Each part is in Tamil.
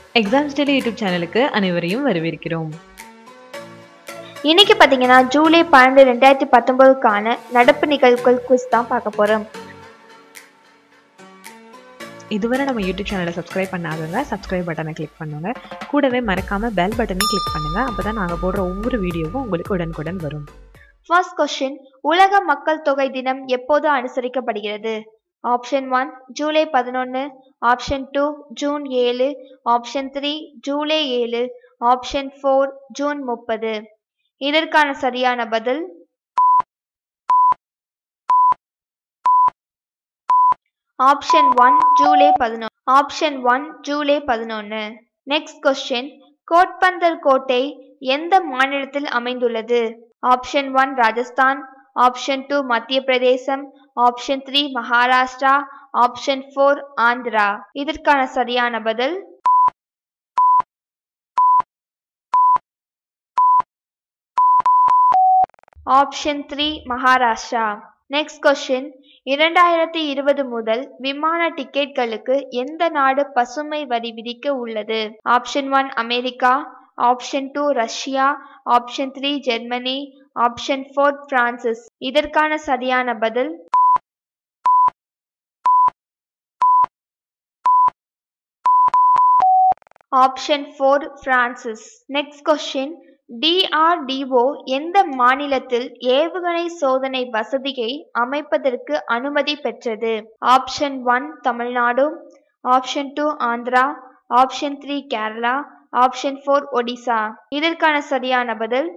எக்ஸாம் ஸ்டடி யூடியூப் சேனலுக்கு அனைவரையும் வரவேற்கிறோம் இன்னைக்கு பார்த்தீங்கன்னா ஜூலை பன்னெண்டு ரெண்டாயிரத்தி பத்தொன்பதுக்கான நடப்பு நிகழ்வுகள் குவிஸ் தான் பார்க்க போகிறோம் இதுவரை நம்ம யூடியூப் சேனலை சப்ஸ்கிரைப் பண்ணாதவங்க சப்ஸ்கிரைப் பட்டனை கிளிக் பண்ணுங்க கூடவே மறக்காம பெல் பட்டனையும் கிளிக் பண்ணுங்க அப்பதான் நாங்க போடுற ஒவ்வொரு வீடியோவும் உங்களுக்கு உடனுக்குடன் வரும் ஃபர்ஸ்ட் கொஸ்டின் உலக மக்கள் தொகை தினம் எப்போது அனுசரிக்கப்படுகிறது ஆப்ஷன் ஒன் ஜூலை பதினொன்று ஆப்ஷன் டூ ஜூன் ஏழு ஆப்ஷன் த்ரீ ஜூலை ஏழு ஆப்ஷன் ஃபோர் ஜூன் முப்பது இதற்கான சரியான பதில் ஆப்ஷன் ஒன் ஜூலை பதினொன்று ஆப்ஷன் ஒன் ஜூலை பதினொன்று நெக்ஸ்ட் கொஸ்டின் கோட்பந்தர் கோட்டை எந்த மாநிலத்தில் அமைந்துள்ளது option one Rajasthan option two Madhya Pradesh option three Maharashtra option four Andhra இதற்கான சரியான பதில் option three Maharashtra next question இரண்டாயிரத்தி இருபது முதல் விமான டிக்கெட்களுக்கு எந்த நாடு பசுமை வரி விதிக்க உள்ளது option one America option two Russia option three Germany option four பிரான்சிஸ் இதற்கான சரியான பதில் ஆப்ஷன் ஃபோர் பிரான்சிஸ் நெக்ஸ்ட் கொஸ்டின் டிஆர்டிஓ எந்த மாநிலத்தில் ஏவுகணை சோதனை வசதியை அமைப்பதற்கு அனுமதி பெற்றது option one Tamil Nadu option two Andhra option three Kerala option four Odisha இதற்கான சரியான பதில்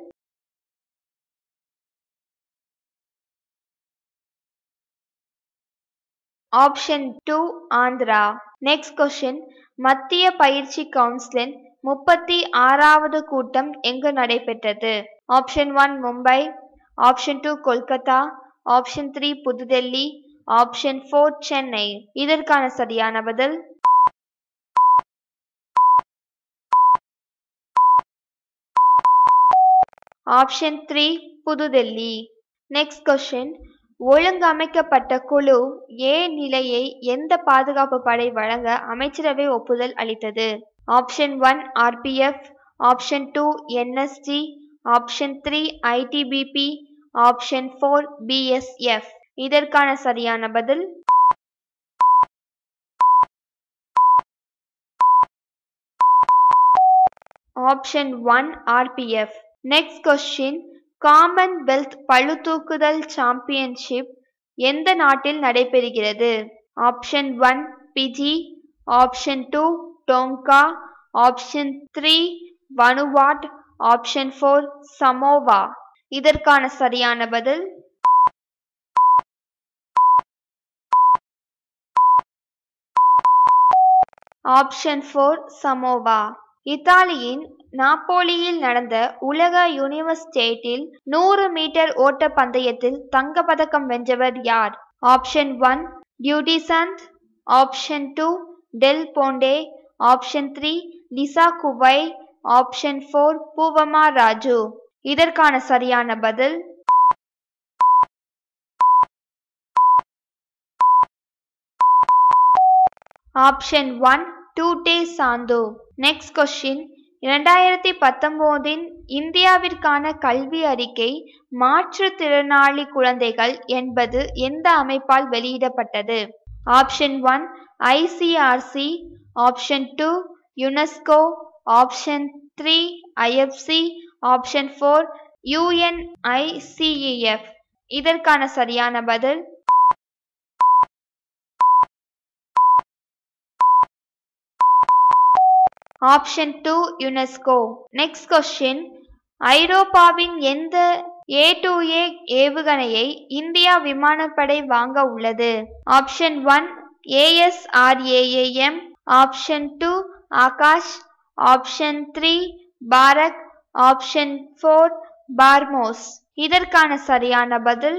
option two Andhra next question மத்திய பயிற்சி கவுன்சிலின் முப்பத்தி ஆறாவது கூட்டம் எங்கு நடைபெற்றது option one Mumbai option two Kolkata option three புதுடெல்லி ஆப்ஷன் ஃபோர் சென்னை இதற்கான சரியான பதில் ஆப்ஷன் த்ரீ புதுடெல்லி நெக்ஸ்ட் கொஸ்டின் ஒழுங்கமைக்கப்பட்ட குழு ஏ நிலையை எந்த பாதுகாப்பு படை வழங்க அமைச்சரவை ஒப்புதல் அளித்தது option one RPF option two NST option three ITBP option four BSF இதற்கான சரியான பதில் option one RPF next question Commonwealth பளுதூக்குதல் சாம்பியன்ஷிப் எந்த நாட்டில் நடைபெறுகிறது option one Fiji option two Tonga option three Vanuatu option four Samoa இதற்கான சரியான பதில் ஆப்ஷன் ஃபோர் சமோவா இத்தாலியின் நாப்போலியில் நடந்த உலக யூனிவர்சிட்டேட்டில் நூறு மீட்டர் ஓட்ட பந்தயத்தில் தங்கப்பதக்கம் வென்றவர் யார் option one Dutee Chand option two டெல் போண்டே ஆப்ஷன் த்ரீ லிசா குவை ஆப்ஷன் ஃபோர் பூவமா ராஜு இதற்கான சரியான பதில் option one Dutee Chand next question இரண்டாயிரத்தி பத்தொன்பதின் இந்தியாவிற்கான கல்வி அறிக்கை மாற்றுத்திறனாளி குழந்தைகள் என்பது எந்த அமைப்பால் வெளியிடப்பட்டது option one ICRC option two UNESCO option three IFC option four UNICEF இதற்கான சரியான பதில் option two UNESCO next question ஐரோப்பாவின் எந்த ஏ டு ஏ ஏவுகணையை இந்தியா விமானப்படை வாங்க உள்ளது option one ASRAAM option two Akash option three Barak option four BrahMos இதற்கான சரியான பதில்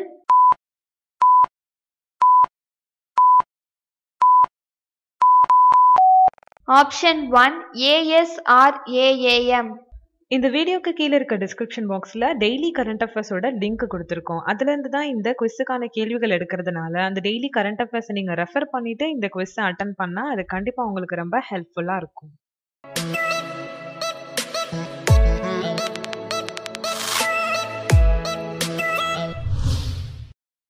ஆப்ஷன் ஒன் ஏஎஸ்ஆர்ஏஏஎம் இந்த வீடியோக்கு கீழே இருக்க டிஸ்கிரிப்ஷன் பாக்ஸில் டெய்லி கரண்ட் அஃபேர்ஸோட லிங்க் கொடுத்துருக்கோம் அதுலேருந்து தான் இந்த குவிஸுக்கான கேள்விகள் எடுக்கிறதுனால அந்த டெய்லி கரண்ட் அஃபேர்ஸை நீங்கள் ரெஃபர் பண்ணிவிட்டு இந்த குவிஸை அட்டன் பண்ணால் அது கண்டிப்பாக உங்களுக்கு ரொம்ப ஹெல்ப்ஃபுல்லாக இருக்கும் நன்றி